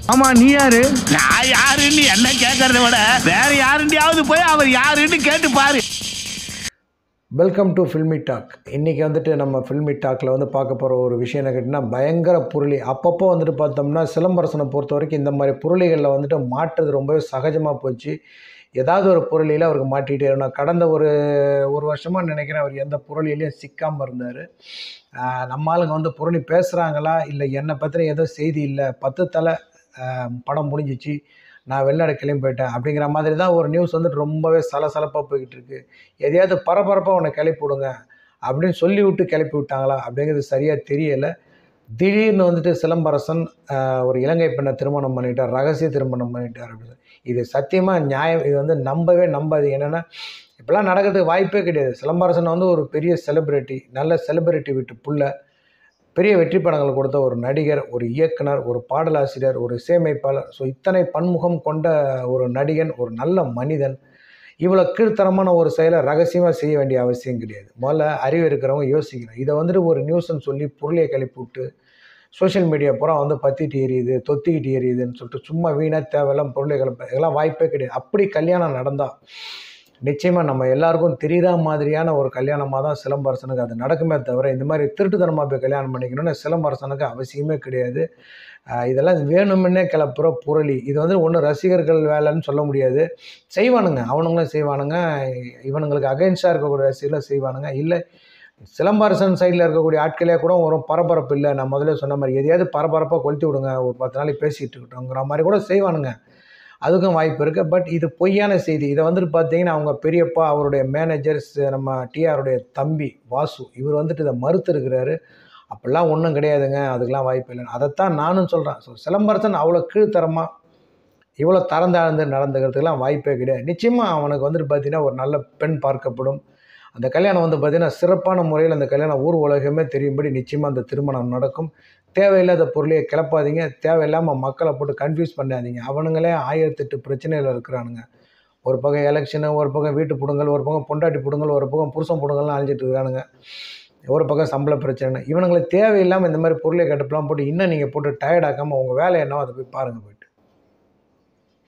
ஆமா நீ யாரு நான் யாருன்னு என்ன கேட்கறத விட வேற யாருண்டியாவது போய் அவர் யாருன்னு கேட்டு பாரு வெல்கம் டு ஃபில்மி டாக் இன்றைக்கி வந்துட்டு நம்ம ஃபில்மி டாக்கில் வந்து பார்க்க போகிற ஒரு விஷயம் என்ன கேட்டிங்கன்னா பயங்கர புரளி அப்பப்போ வந்துட்டு பார்த்தோம்னா சிலம்பரசனை பொறுத்த வரைக்கும் இந்த மாதிரி புரளிகளில் வந்துட்டு மாட்டுறது ரொம்பவே சகஜமாக போச்சு ஏதாவது ஒரு புரளியில் அவருக்கு மாட்டிகிட்டே இருக்கணும் கடந்த ஒரு ஒரு வருஷமாக நினைக்கிறேன் அவர் எந்த புரளியிலையும் சிக்காமல் இருந்தார் நம்ம ஆளுங்க வந்து புரளி பேசுகிறாங்களா இல்லை என்னை பற்றின ஏதோ செய்தி இல்லை பத்து தலை ஆஹ், படம் முடிஞ்சிச்சு நான் வெளிநாடு கிளம்பி போயிட்டேன் அப்படிங்கிற மாதிரி தான் ஒரு நியூஸ் வந்துட்டு ரொம்பவே சலசலப்பாக போய்கிட்டு இருக்கு எதையாவது பரபரப்பாக உன்னை கிளப்பி விடுங்க அப்படின்னு சொல்லி விட்டு கிளப்பி விட்டாங்களா அப்படிங்கிறது சரியாக தெரியலை திடீர்னு வந்துட்டு சிலம்பரசன் ஆஹ், ஒரு இலங்கை பெண்ணை திருமணம் பண்ணிட்டார் ரகசிய திருமணம் பண்ணிட்டார் அப்படின்னு இது சத்தியமாக நியாயம் இது வந்து நம்பவே நம்பாது என்னென்னா இப்படிலாம் நடக்கிறதுக்கு வாய்ப்பே கிடையாது சிலம்பரசன் வந்து ஒரு பெரிய செலிப்ரிட்டி நல்ல செலிப்ரிட்டி வீட்டு புள்ள பெரிய வெற்றி படங்கள் கொடுத்த ஒரு நடிகர் ஒரு இயக்குனர் ஒரு பாடலாசிரியர் ஒரு இசையமைப்பாளர் ஸோ இத்தனை பன்முகம் கொண்ட ஒரு நடிகன் ஒரு நல்ல மனிதன் இவ்வளோ கீழ்த்தரமான ஒரு செயலை ரகசியமாக செய்ய வேண்டிய அவசியம் கிடையாது முதல்ல அறிவு இருக்கிறவங்க யோசிக்கணும் இதை வந்துட்டு ஒரு நியூஸ்ன்னு சொல்லி பொருளையை கிளப்பி விட்டு சோஷியல் மீடியா பூரா வந்து பற்றிட்டு எரியுது தொத்திக்கிட்டு எரியுதுன்னு சொல்லிட்டு சும்மா வீணாக தேவையில்லாம் பொருளை கிளப்ப இதெல்லாம் வாய்ப்பே கிடையாது அப்படி கல்யாணம் நடந்தால் நிச்சயமாக நம்ம எல்லாருக்கும் தெரிகிற மாதிரியான ஒரு கல்யாணமாக தான் சிலம்பரசனுக்கு அது நடக்குமே தவிர இந்த மாதிரி திருட்டுத்தனமாக போய் கல்யாணம் பண்ணிக்கணும்னு சிலம்பரசனுக்கு அவசியமே கிடையாது ஆஹ் இதெல்லாம் வேணுமுன்னே கிளப்புற புரளி இது வந்து ஒன்றும் ரசிகர்கள் வேலைன்னு சொல்ல முடியாது செய்வானுங்க அவனுங்களும் செய்வானுங்க இவனுங்களுக்கு அகைன்ஸ்டாக இருக்கக்கூடிய ரசிகர்களும் செய்வானுங்க இல்லை சிலம்பரசன் சைடில் இருக்கக்கூடிய ஆட்களே கூட ஒரு பரபரப்பு இல்லை நான் முதல்ல சொன்ன மாதிரி எதையாவது பரபரப்பாக கொளுத்தி விடுங்க ஒரு பத்து நாளைக்கு பேசிகிட்டு இருக்கட்டும்ங்கிற மாதிரி கூட செய்வானுங்க அதுக்கும் வாய்ப்பு இருக்குது பட் இது பொய்யான செய்தி இதை வந்துட்டு பார்த்தீங்கன்னா அவங்க பெரியப்பா அவருடைய மேனேஜர்ஸ் நம்ம டிஆருடைய தம்பி வாசு இவர் வந்துட்டு இதை மறுத்துருக்கிறாரு அப்படிலாம் ஒன்றும் கிடையாதுங்க அதுக்கெலாம் வாய்ப்பு இல்லைன்னு அதைத்தான் நானும் சொல்கிறேன் ஸோ சிலம்பரசன் அவ்வளோ கீழ்த்தரமாக இவ்வளோ தரந்தாழ்ந்து நடந்துக்கிறதுக்கெலாம் வாய்ப்பே கிடையாது நிச்சயமாக அவனுக்கு வந்துட்டு பார்த்தீங்கன்னா ஒரு நல்ல பெண் பார்க்கப்படும் அந்த கல்யாணம் வந்து பார்த்திங்கன்னா சிறப்பான முறையில் அந்த கல்யாணம் ஊர் உலகமே தெரியும்படி நிச்சயமாக அந்த திருமணம் நடக்கும் தேவையில்லாத பொருளையை கிளப்பாதீங்க தேவையில்லாமல் மக்களை போட்டு கன்ஃபியூஸ் பண்ணாதீங்க அவனுங்களே ஆயிரத்தெட்டு பிரச்சனையில் இருக்கிறானுங்க ஒரு பக்கம் எலெக்ஷனு ஒரு பக்கம் வீட்டு புடுங்கல் ஒரு பக்கம் பொண்டாட்டி புடுங்கல் ஒரு பக்கம் புருஷன் புடுங்கல்லாம் அழிஞ்சிட்டு இருக்கிறானுங்க ஒரு பக்கம் சம்பள பிரச்சனை இவனுங்களுக்கு தேவையில்லாமல் இந்த மாதிரி பொருளை கட்டுப்பெல்லாம் போட்டு இன்னும் நீங்கள் போட்டு டயர்டாக்காமல் உங்கள் வேலை என்னவோ அதை போய் பாருங்கள் போய்